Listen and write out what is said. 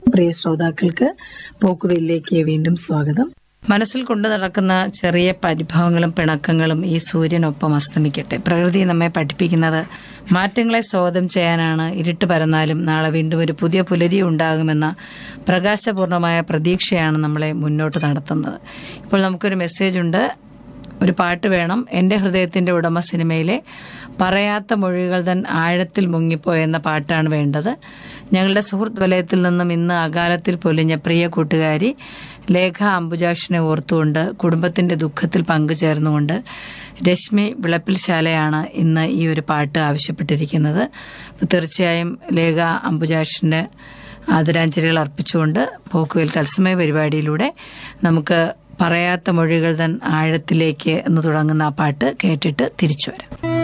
പ്രിയ ശ്രോതാക്കൾക്ക് പോക്കുവെല്ലിലേക്ക് വീണ്ടും സ്വാഗതം മനസ്സിൽ കൊണ്ടു നടക്കുന്ന ചെറിയ പരിഭവങ്ങളും പിണക്കങ്ങളും ഈ സൂര്യനൊപ്പം അസ്തമിക്കട്ടെ പ്രകൃതി നമ്മെ പഠിപ്പിക്കുന്നത് മാറ്റങ്ങളെ സ്വാഗതം ചെയ്യാനാണ് ഇരുട്ട് പരന്നാലും നാളെ വീണ്ടും ഒരു പുതിയ പുലരി ഉണ്ടാകുമെന്ന പ്രകാശപൂർണമായ പ്രതീക്ഷയാണ് നമ്മളെ മുന്നോട്ട് നടത്തുന്നത് ഇപ്പോൾ നമുക്കൊരു മെസ്സേജ് ഉണ്ട് ഒരു പാട്ട് വേണം എന്റെ ഹൃദയത്തിന്റെ ഉടമ സിനിമയിലെ പറയാത്ത മൊഴികൾ തൻ ആഴത്തിൽ മുങ്ങിപ്പോയെന്ന പാട്ടാണ് വേണ്ടത് ഞങ്ങളുടെ സുഹൃത്ത് വലയത്തിൽ നിന്നും ഇന്ന് അകാലത്തിൽ പൊലിഞ്ഞ പ്രിയ കൂട്ടുകാരി ലേഖ അംബുജാഷിനെ ഓർത്തുകൊണ്ട് കുടുംബത്തിന്റെ ദുഃഖത്തിൽ പങ്കുചേർന്നുകൊണ്ട് രശ്മി വിളപ്പിൽശാലയാണ് ഇന്ന് ഈ ഒരു പാട്ട് ആവശ്യപ്പെട്ടിരിക്കുന്നത് അപ്പോൾ തീർച്ചയായും ലേഖ അംബുജാഷിന് ആദരാഞ്ജലികൾ അർപ്പിച്ചുകൊണ്ട് പോക്കുവേൽ തത്സമയ പരിപാടിയിലൂടെ നമുക്ക് പറയാത്ത മൊഴികൾ തൻ ആഴത്തിലേക്ക് എന്ന് തുടങ്ങുന്ന ആ പാട്ട് കേട്ടിട്ട് തിരിച്ചു വരാം